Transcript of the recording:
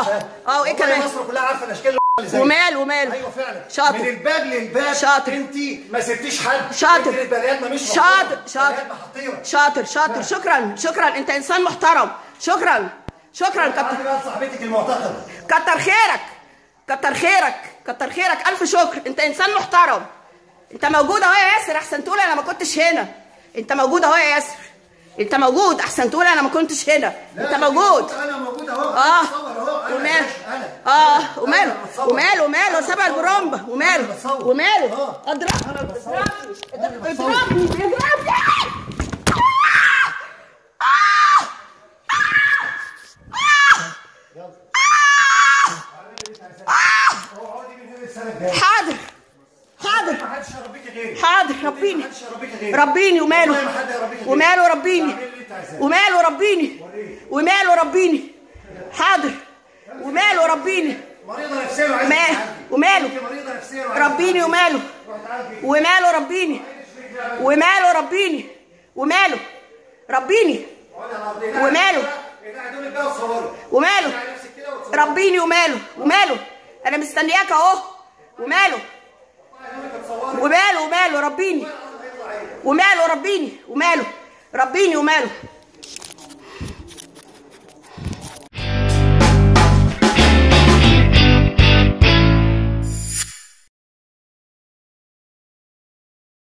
اه وايه والله كمان مصر كلها عارفه الاشكال اللي زيك. ومال ومال ايوه فعلا شاطر. من الباب للباب شاطر. انت ما سبتيش حد شاطر. انت البني ادمه مش شاطر محترمة. شاطر بني آدمة حقيره شاطر شاطر شكرا شكرا انت انسان محترم شكرا شكرا كتر عندي بقى صاحبتك المعتقده كتر خيرك كتر خيرك كتر خيرك الف شكر انت انسان محترم انت موجود اهو يا ياسر احسن تقول انا ما كنتش هنا انت موجود اهو يا ياسر انت موجود احسن تقول انا ما كنتش هنا انت موجود انا موجود اهو اه أنا بتصور أهو. أنا وماله يا باشا، أنا. اه أنا وماله بتصور. وماله وماله سبع البرومبا أنا وماله بتصور. وماله آه. اضربني أنا بتصور. اضربني أنا بتصور. اضربني اضربني اقعدي من هنا السنه الجايه حاضر حاضر ما حدش هيربيكي غيري حاضر ربيني ما حدش هيربيكي غيري ربيني وماله والله ما حد هيربيكي غيري. وماله ربيني اعملي اللي انت عايزاه. وماله ربيني وماله ربيني حاضر وماله ربيني مريضه نفسيا وعايزه ما- تعالجي. وماله؟ انت مريضه نفسيا وعايزه ربيني وماله تروحي تعالجي. وماله ربيني وماله ربيني وماله ربيني اقعدي على الأرض. هنا وماله؟ هنا هدول بقى وصوري وماله على نفسك كده وتصوري. ربيني وماله وماله انا مستنياك اهو وماله وماله وماله ربيني وماله ربيني وماله ربيني وماله